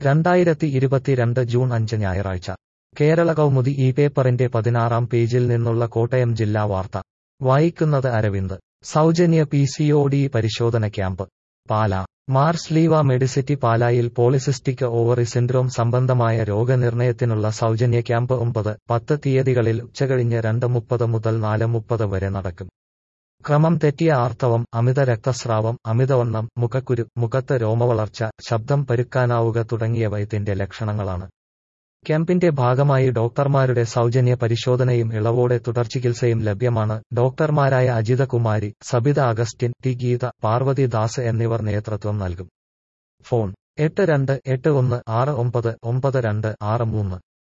രണ്ടായിരത്തി ഇരുപത്തിരണ്ട് ജൂൺ അഞ്ച് ഞായറാഴ്ച കേരള കൗമുദി ഈ പേപ്പറിന്റെ പതിനാറാം പേജിൽ നിന്നുള്ള കോട്ടയം ജില്ലാ വാർത്ത വായിക്കുന്നത് അരവിന്ദ് സൗജന്യ പി സിഒഡി പരിശോധന ക്യാമ്പ് പാല മാർസ് ലീവ മെഡിസിറ്റി പാലായിൽ പോളിസിസ്റ്റിക് ഓവറി സിൻഡ്രോം സംബന്ധമായ രോഗനിർണയത്തിനുള്ള സൗജന്യ ക്യാമ്പ് ഒമ്പത് പത്ത് തീയതികളിൽ ഉച്ചകഴിഞ്ഞ് രണ്ട് മുപ്പത് മുതൽ നാല് മുപ്പത് വരെ നടക്കും ക്രമം തെറ്റിയ ആർത്തവം അമിത രക്തസ്രാവം അമിതവണ്ണം മുഖക്കുരു മുഖത്ത് രോമവളർച്ച ശബ്ദം പരുക്കാനാവുക തുടങ്ങിയവ ഇതിന്റെ ലക്ഷണങ്ങളാണ് ക്യാമ്പിന്റെ ഭാഗമായി ഡോക്ടർമാരുടെ സൗജന്യ പരിശോധനയും ഇളവോടെ തുടർചികിത്സയും ലഭ്യമാണ് ഡോക്ടർമാരായ അജിതകുമാരി സബിത അഗസ്റ്റിൻ ടി ഗീത പാർവതി ദാസ് എന്നിവർ നേതൃത്വം നൽകും ഫോൺ എട്ട് രണ്ട് എട്ട് ഒന്ന് ആറ് ഒമ്പത് ഒമ്പത് രണ്ട് ആറ് മൂന്ന്